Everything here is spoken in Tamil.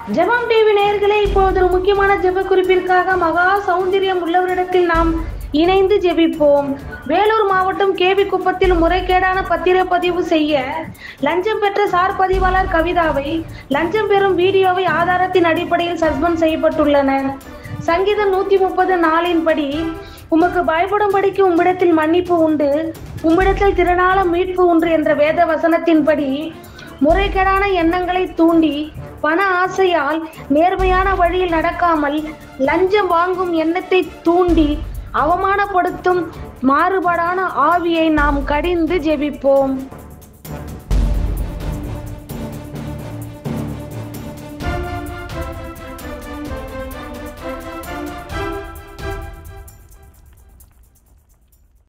ஜெபம் டிவி நேயர்களே இப்போது ஒரு முக்கியமான ஜெப குறிப்பிற்காக மகா சௌந்தரியம் உள்ளவரிடத்தில் நாம் இணைந்து ஜெபிப்போம் வேலூர் மாவட்டம் கேவி குப்பத்தில் முறைகேடான பத்திரப்பதிவு செய்ய லஞ்சம் பெற்ற சார் பதிவாளர் கவிதாவை லஞ்சம் பெறும் வீடியோவை ஆதாரத்தின் அடிப்படையில் சஸ்பெண்ட் செய்யப்பட்டுள்ளனர் சங்கீதம் நூத்தி முப்பது நாளின்படி உமக்கு பயப்படும்படிக்கு உம்மிடத்தில் மன்னிப்பு உண்டு உம்மிடத்தில் திறனால மீட்பு உண்டு என்ற வேத வசனத்தின்படி முறைகேடான எண்ணங்களை தூண்டி பண ஆசையால் நேர்மையான வழியில் நடக்காமல் லஞ்சம் வாங்கும் எண்ணத்தை தூண்டி அவமானப்படுத்தும் மாறுபாடான ஆவியை நாம் கடிந்து ஜெபிப்போம்